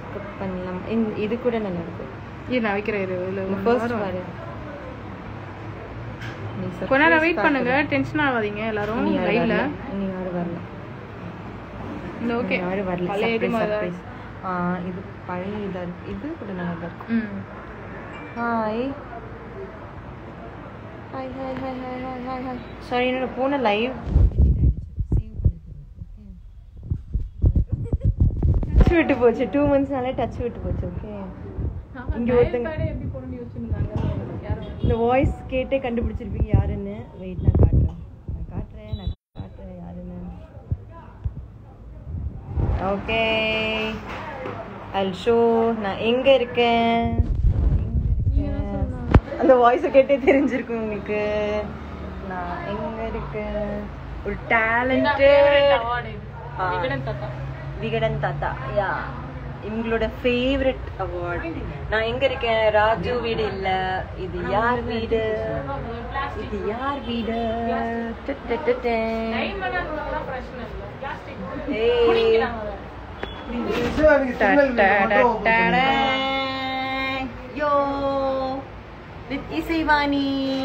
Makeup பண்ணலாம் இந்த இது கூட நல்லா இருக்கும் இது நான் வைக்கிறேன் இரு இதுல இந்த ஒண்ணு ஃபர்ஸ்ட் வரும். பாரு நீ கொஞ்ச நேரம் surprise வெயிட் பண்ணுங்க பார்க்கணும். டென்ஷன் ஆகாதீங்க எல்லாரும் இனி யாரும் லைவ்ல வரல. இனி யாரும் வரல இந்த ஓகே இனி யாரும் வரல பழைய இது சர்ப்ரைஸ் மாதிரி தான் சர்ப்ரைஸ் ஆ இது பழைய இதா இருக்கு இது கூட நல்லா தான் இருக்கும் ம் hi hi hi hi hi hi hi hi sorry என்னோட போன லைவ் டச் விட்டு போச்சு டூ மந்த்ஸ்னாலே டச் விட்டு போச்சு ஓகே இங்க ஒருத்தங்க- எப்படி போகணும்னு யோசிச்சிருந்தாங்க யாரும் இந்த வாய்ஸ் கேட்டே கண்டுபிடிச்சிருப்பீங்க யாருன்னு வெயிட் நான் காட்டுறேன் நான் காட்டுறேன் நான் காட்டுறேன் யாருன்னு ஓகே அல் ஷோ நான் எங்க இருக்கேன் நான் எங்க இருக்கேன்? அந்த வாய்ஸை கேட்டே தெரிஞ்சிருக்கும் உங்களுக்கு நான் எங்க இருக்கேன் ஒரு டேலண்டட் ஆ. விகடன் தாத்தா யா இவங்களோட ஃபேவரட் அவார்ட் நான் எங்க இருக்கேன் ராஜு வீடு இல்ல இது யார் வீடு இது யார் வீடு டு, டு, டு, டு. ஏய். டா, டா, டா, டா, டா. யோ வித் இசைவாணி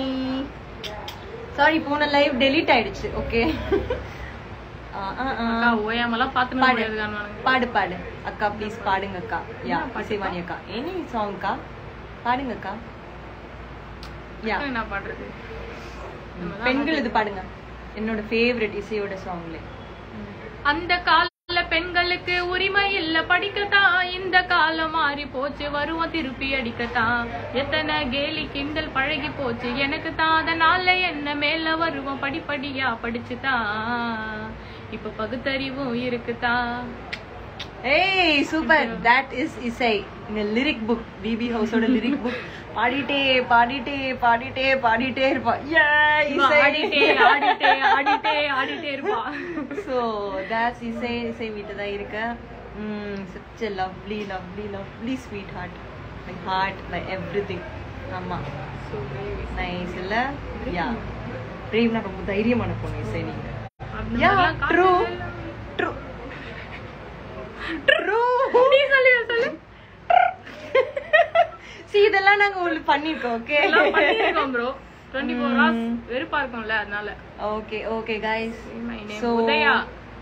சாரி போன லைவ் டெலீட் ஆயிடுச்சு ஓகே அக்கா ஓயாமலாம் பார்த்துன்னு பாடு. முடியாது காணுவானுங்க பாடு பாடு அக்கா ப்ளீஸ் பாடுங்க அக்கா யா இசைவாணி அக்கா எனி சாங் அக்கா பாடுங்க அக்கா யா என்ன பண்றது பெண்கள் இது பாடுங்க என்னோட ஃபேவரட் இசையோட சாங்ல அந்த கால பெண்களுக்கு உரிமை இல்ல படிக்கத்தான் இந்த காலம் மாறி போச்சு வருவோம் திருப்பி அடிக்கத்தான் எத்தனை கேலி கிண்டல் பழகி போச்சு எனக்கு தான் அதனால என்ன மேல வருவோம் படிப்படியா படிச்சுதான் இப்ப பகுத்தறிவும் இருக்குதான் ஏய் சூப்பர் தட் இஸ் இசை இந்த லிரிக் புக் பிபி ஹவுஸோட லிரிக் புக் பாடிட்டே பாடிட்டே பாடிட்டே பாடிட்டே இருப்பா யே இவ இசை ஆடிட்டே ஆடிட்டே ஆடிட்டே ஆடிட்டே இருப்பா ஸோ தட்ஸ் இசை இசை வீட்டு தான் இருக்க such a lovely lovely lovely sweetheart my heart my everything ஆமாம் நைஸ் இல்ல யா பிரேம்னா ரொம்ப தைரியமான பொண்ணு இசை நீங்க அந்த யா மாதிரிலாம் ட்ரூ காட்டுறது ட்ரூ ட்ரூ நீ சொல்லு சொல்லு சி இதெல்லாம் நாங்க உங்களுக்கு பண்ணிருக்கோம் ஓகே எல்லாம் பண்ணிருக்கோம் ப்ரோ டுவெண்ட்டி ஃபோர் ஹவர்ஸ் வெறுப்பா இருக்கும்ல அதனால okay okay guys my name. So- Udaya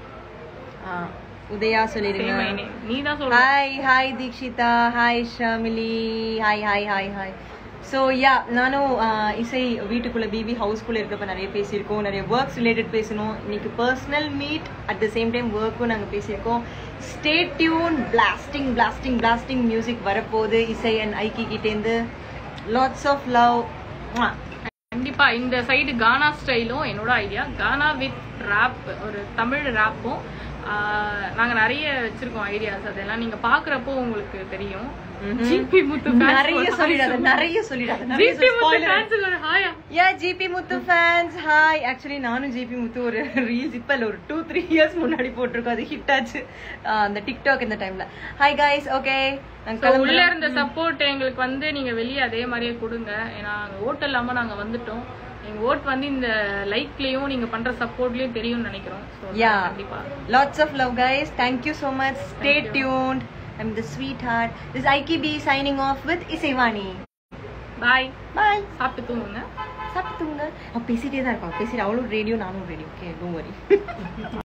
Udaya Say சொல்லிருங்க my name. நீ தான் சொல்லு hi hi Dikshita hi Shamili hi hi hi hi so yeah நானும் ஆஹ், இசை வீட்டுக்குள்ள பிபி ஹவுஸ்குள்ள இருக்கப்ப நிறைய பேசியிருக்கோம் நிறைய ஒர்க்ஸ் ரிலேட்டட் பேசணும் இன்னைக்கு personal meet at the same time ஒர்க்கும் நாங்கள் பேசியிருக்கோம் stay tune blasting blasting blasting music வரப்போகுது இசை அண்ட் ஐக்கி கிட்டேருந்து லாட்ஸ் ஆஃப் லவ் கண்டிப்பா இந்த சைடு கானா ஸ்டைலும் என்னோட ஐடியா கானா வித் ரேப் ஒரு தமிழ் ரேப்பும் நாங்க நிறைய வச்சிருக்கோம் ஐடியாஸ் அதெல்லாம் நீங்க பாக்குறப்போ உங்களுக்கு தெரியும் ஜிபி முத்து fans நிறைய ஒரு hi சொல்லிடாத சொல்லு. நிறைய சொல்லிடாத நிறைய ஜிபி முத்து spoiler. fans க்கு ஒரு ஹாயா yeah GP Muthu fans hi actually நானும் ஜிபி முத்து ஒரு ரீல்ஸ் இப்போ இல்லை ஒரு டூ த்ரீ இயர்ஸ் முன்னாடி போட்டிருக்கோம் அது ஹிட் ஆச்சு ஆஹ் அந்த டிக்டாக் இந்த டைம்ல ஹாய் கைஸ் ஓகே So, உள்ள இருந்த சப்போர்ட் எங்களுக்கு வந்து நீங்க வெளியே அதே மாதிரியே கொடுங்க ஏன்னா அங்க ஓட்டு இல்லாம நாங்க வந்துட்டோம் எங்க ஓட் வந்து இந்த லைக்லயும் நீங்க பண்ற சப்போர்ட்லயும் தெரியும்னு நினைக்கிறோம் So, யா கண்டிப்பா lots of love guys thank you so much stay tuned I'm the sweetheart this Aikki B signing off with Isaivani bye bye சாப்பிட்டு தூங்குங்க சாப்பிட்டுங்க அவ பேசிட்டே தான் இருப்பா பேசிட்டு அவளும் ரேடியோ நானும் ரேடியோ ஓகே டோன்ட் வரி